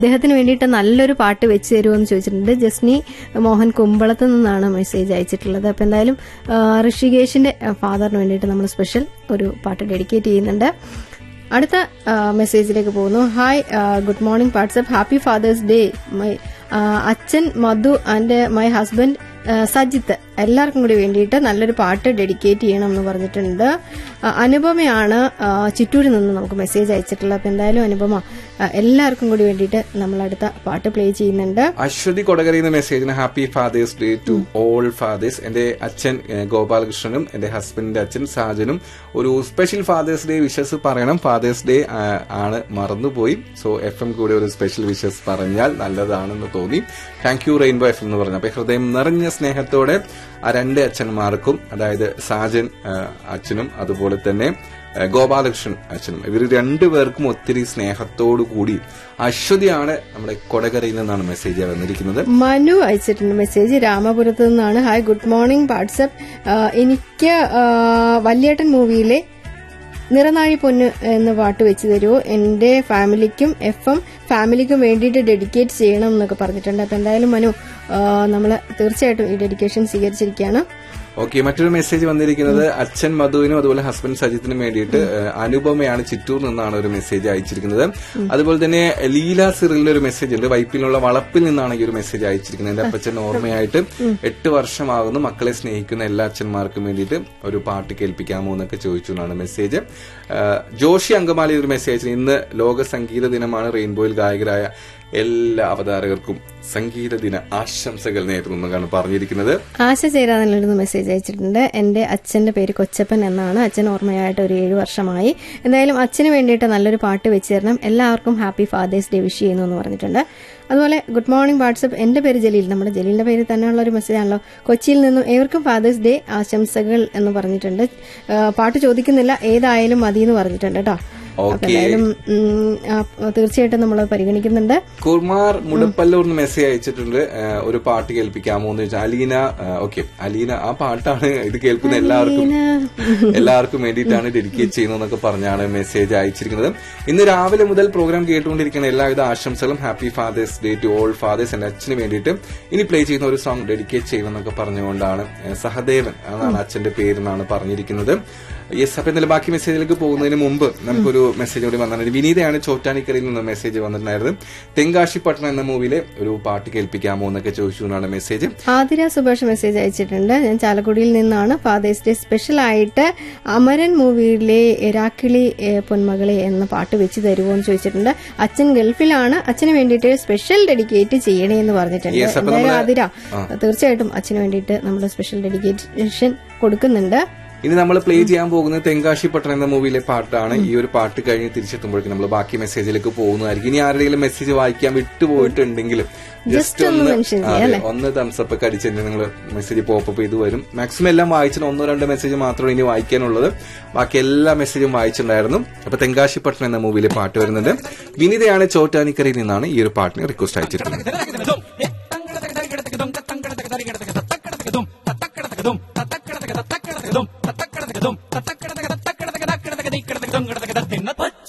അദ്ദേഹത്തിന് വേണ്ടിയിട്ട് നല്ലൊരു പാട്ട് വെച്ച് തരുമോ എന്ന് ചോദിച്ചിട്ടുണ്ട് ജസ്നി മോഹൻ കുമ്പളത്ത് നിന്നാണ് മെസ്സേജ് അയച്ചിട്ടുള്ളത് അപ്പൊ എന്തായാലും ആ, ഋഷികേഷിന്റെ ഫാദറിന് വേണ്ടിയിട്ട് നമ്മൾ സ്പെഷ്യൽ ഒരു പാട്ട് ഡെഡിക്കേറ്റ് ചെയ്യുന്നുണ്ട് അടുത്ത ആ, മെസ്സേജിലേക്ക് പോകുന്നു hi good morning WhatsApp happy father's day my അച്ഛൻ മധു ആൻഡ് മൈ ഹസ്ബൻഡ് ആ, സജിത്ത് എല്ലാവർക്കും കൂടി വേണ്ടിയിട്ട് നല്ലൊരു പാട്ട് ഡെഡിക്കേറ്റ് ചെയ്യണം എന്ന് പറഞ്ഞിട്ടുണ്ട് ആ, അനുപമയാണ് ആ, ചിറ്റൂരിൽ നിന്ന് നമുക്ക് മെസ്സേജ് അയച്ചിട്ടുള്ളത് അപ്പൊ എന്തായാലും അനുപമ ആ, എല്ലാവർക്കും കൂടി വേണ്ടിയിട്ട് നമ്മൾ അടുത്ത പാട്ട് പ്ലേ ചെയ്യുന്നുണ്ട് അശ്വതി കൊടകരയുന്ന മെസ്സേജിന് happy father's day to all fathers എന്റെ അച്ഛൻ ഏഹ്, ഗോപാലകൃഷ്ണനും എന്റെ ഹസ്ബൻഡിന്റെ അച്ഛൻ സാജനും ഒരു സ്പെഷ്യൽ ഫാദേഴ്സ് ഡേ വിഷസ് പറയണം ഫാദേഴ്സ് ഡേ ആണ് മറന്നുപോയി സോ എഫ് എം കൂടെ ഒരു സ്പെഷ്യൽ വിഷസ് പറഞ്ഞാൽ നല്ലതാണെന്ന് തോന്നി താങ്ക് യു റെയിൻബോ എഫ് എന്ന് പറഞ്ഞു അപ്പൊ ഹൃദയം നിറഞ്ഞ സ്നേഹത്തോടെ ആ രണ്ട് അച്ഛന്മാർക്കും അതായത് സാജൻ ഏഹ്, അച്ഛനും അതുപോലെ തന്നെ ഏഹ്, ഗോപാലകൃഷ്ണൻ അച്ഛനും ഇവർ രണ്ടുപേർക്കും ഒത്തിരി സ്നേഹത്തോടു കൂടി അശ്വതിയാണ് നമ്മുടെ കൊടകരയിൽ നിന്നാണ് മെസ്സേജ് വന്നിരിക്കുന്നത് മനു അയച്ചിട്ടുണ്ട് മെസ്സേജ് രാമപുരത്ത് നിന്നാണ് ഹായ് ഗുഡ് മോർണിംഗ് വാട്സപ്പ് എനിക്ക് ആ, വല്യേട്ടൻ മൂവിയിലെ നിറനാഴി പൊന്ന് എന്ന പാട്ട് വെച്ച് തരുമോ എന്റെ ഫാമിലിക്കും എഫ് എം ഫാമിലിക്കും വേണ്ടിയിട്ട് ഡെഡിക്കേറ്റ് ചെയ്യണം എന്നൊക്കെ പറഞ്ഞിട്ടുണ്ട് അപ്പൊ എന്തായാലും മനു നമ്മൾ തീർച്ചയായിട്ടും ഈ ഡെഡിക്കേഷൻ സ്വീകരിച്ചിരിക്കുകയാണ് ഓക്കെ മറ്റൊരു മെസ്സേജ് വന്നിരിക്കുന്നത് അച്ഛൻ മധുവിനും അതുപോലെ ഹസ്ബൻഡ് സജിത്തിനും വേണ്ടിയിട്ട് ഏഹ്, അനുപമയാണ് ചിറ്റൂർ നിന്നാണ് ഒരു മെസ്സേജ് അയച്ചിരിക്കുന്നത് അതുപോലെ തന്നെ ലീല സിറിലിന്റെ ഒരു മെസ്സേജ് ഉണ്ട് വൈപ്പിലുള്ള വളപ്പിൽ നിന്നാണ് ഈ ഒരു മെസ്സേജ് അയച്ചിരിക്കുന്നത് എന്റെ അപ്പച്ചൻ ഓർമ്മയായിട്ട് എട്ട് വർഷമാകുന്നു മക്കളെ സ്നേഹിക്കുന്ന എല്ലാ അച്ഛന്മാർക്കും വേണ്ടിയിട്ട് ഒരു പാട്ട് കേൾപ്പിക്കാമോ എന്നൊക്കെ ചോദിച്ചു എന്നാണ് മെസ്സേജ് ഏഹ്, ജോഷി അങ്കമാലി ഒരു മെസ്സേജ് അയച്ചു ഇന്ന് ലോക സംഗീത ദിനമാണ് റെയിൻബോയിൽ ഗായകരായ എല്ലാ അവതാരകർക്കും സംഗീത ദിന ആശംസകൾ നേരുന്നു എന്നൊക്കെയാണ് പറഞ്ഞിരിക്കുന്നത് ആശ ചേരാനുള്ള മെസ്സേജ് അയച്ചിട്ടുണ്ട് എന്റെ അച്ഛന്റെ പേര് കൊച്ചപ്പൻ എന്നാണ് അച്ഛൻ ഓർമ്മയായിട്ട് ഒരു ഏഴു വർഷമായി എന്തായാലും അച്ഛന് വേണ്ടിയിട്ട് നല്ലൊരു പാട്ട് വെച്ച് തരണം എല്ലാവർക്കും ഹാപ്പി ഫാദേഴ്സ് ഡേ വിഷ് ചെയ്യുന്നു എന്ന് പറഞ്ഞിട്ടുണ്ട് അതുപോലെ ഗുഡ് മോർണിംഗ് വാട്സപ്പ് എന്റെ പേര് ജലീൽ നമ്മുടെ ജലീലിന്റെ പേര് തന്നെയുള്ള ഒരു മെസ്സേജ് ആണല്ലോ കൊച്ചിയിൽ നിന്നും ഏവർക്കും ഫാദേഴ്സ് ഡേ ആശംസകൾ എന്ന് പറഞ്ഞിട്ടുണ്ട് ആ, പാട്ട് ചോദിക്കുന്നില്ല ഏതായാലും മതി എന്ന് പറഞ്ഞിട്ടുണ്ട് കേട്ടോ അപ്പൊ ഓക്കെ എന്തായാലും ഉം, ആ, തീർച്ചയായിട്ടും നമ്മൾ പരിഗണിക്കുന്നുണ്ട് കുമാർ മുടപ്പല്ലൂർന്ന് മെസ്സേജ് അയച്ചിട്ടുണ്ട് ഏഹ് ഒരു പാട്ട് കേൾപ്പിക്കാമോ എന്ന് ചോദിച്ചാൽ അലീന ഓക്കെ അലീന ആ പാട്ടാണ് ഇത് കേൾക്കുന്ന എല്ലാവർക്കും എല്ലാവർക്കും വേണ്ടിയിട്ടാണ് ഡെഡിക്കേറ്റ് ചെയ്യുന്നതെന്നൊക്കെ പറഞ്ഞാണ് മെസ്സേജ് അയച്ചിരിക്കുന്നത് ഇന്ന് രാവിലെ മുതൽ പ്രോഗ്രാം കേട്ടുകൊണ്ടിരിക്കുന്ന എല്ലാവിധ ആശംസകളും happy father's day to all fathers എന്റെ അച്ഛന് വേണ്ടിയിട്ട് ഇനി പ്ലേ ചെയ്യുന്ന ഒരു സോങ് ഡെഡിക്കേറ്റ് ചെയ്യുമെന്നൊക്കെ പറഞ്ഞുകൊണ്ടാണ് ഏഹ് സഹദേവൻ അതാണ് അച്ഛന്റെ പേരെന്നാണ് പറഞ്ഞിരിക്കുന്നത് യെസ് അപ്പൊ എന്തായാലും ബാക്കി മെസ്സേജിലേക്ക് പോകുന്നതിന് മുമ്പ് നമുക്കൊരു മെസ്സേജ് കൂടി വന്നിട്ടുണ്ട് വിനീതയാണ് ചോറ്റാനിക്കരയിൽ നിന്ന് മെസ്സേജ് വന്നിട്ടുണ്ടായിരുന്നത് തെങ്കാശിപ്പട്ടണം എന്ന മൂവിയിലെ ഒരു പാട്ട് കേൾപ്പിക്കാമോ എന്നൊക്കെ ചോദിച്ചു എന്നാണ് മെസ്സേജ് ആതിര സുഭാഷ് മെസ്സേജ് അയച്ചിട്ടുണ്ട് ഞാൻ ചാലക്കുടിയിൽ നിന്നാണ് ഫാദേഴ്സ് ഡേ സ്പെഷ്യൽ ആയിട്ട് അമരൻ മൂവിയിലെ എരാക്കിളി ഏ, പൊന്മകളെ എന്ന പാട്ട് വെച്ച് തരുമോ എന്ന് ചോദിച്ചിട്ടുണ്ട് അച്ഛൻ ഗൾഫിലാണ് അച്ഛന് വേണ്ടിയിട്ട് സ്പെഷ്യൽ ഡെഡിക്കേറ്റ് ചെയ്യണേ എന്ന് പറഞ്ഞിട്ടുണ്ട് Yes, അപ്പൊ എന്തായാലും നമ്മള് ആതിര തീർച്ചയായിട്ടും അച്ഛന് വേണ്ടിയിട്ട് നമ്മൾ സ്പെഷ്യൽ ഡെഡിക്കേഷൻ കൊടുക്കുന്നുണ്ട് ഇനി നമ്മൾ പ്ലേ ചെയ്യാൻ പോകുന്നത് തെങ്കാശിപ്പട്ടണം എന്ന മൂവിയിലെ പാട്ടാണ് ഈ ഒരു പാട്ട് കഴിഞ്ഞ് തിരിച്ചെത്തുമ്പോഴേക്കും നമ്മൾ ബാക്കി മെസ്സേജിലേക്ക് പോകുന്നതായിരിക്കും ഇനി ആരുടെയെങ്കിലും മെസ്സേജ് വായിക്കാൻ വിട്ടുപോയിട്ടുണ്ടെങ്കിൽ ജസ്റ്റ് ഒന്ന് ഒന്ന് mention ചെയ്യാം, അതെ, അല്ലേ? ഒന്ന് തംസപ്പ് ഒക്കെ അടിച്ചു നിങ്ങൾ മെസ്സേജ് പോപ്പപ്പ് ചെയ്ത് വരും മാക്സിമം എല്ലാം വായിച്ചിട്ട് ഒന്നോ രണ്ടോ മെസ്സേജ് മാത്രമേ ഇനി വായിക്കാനുള്ളത് ബാക്കി എല്ലാ മെസ്സേജും വായിച്ചിട്ടുണ്ടായിരുന്നു അപ്പൊ തെങ്കാശിപ്പട്ടണം എന്ന മൂവിയിലെ പാട്ട് വരുന്നുണ്ട് വിനിതയാണ് ചോറ്റാനിക്കരയിൽ നിന്നാണ് ഈ ഒരു പാട്ടിന് റിക്വസ്റ്റ് അയച്ചിരിക്കുന്നത്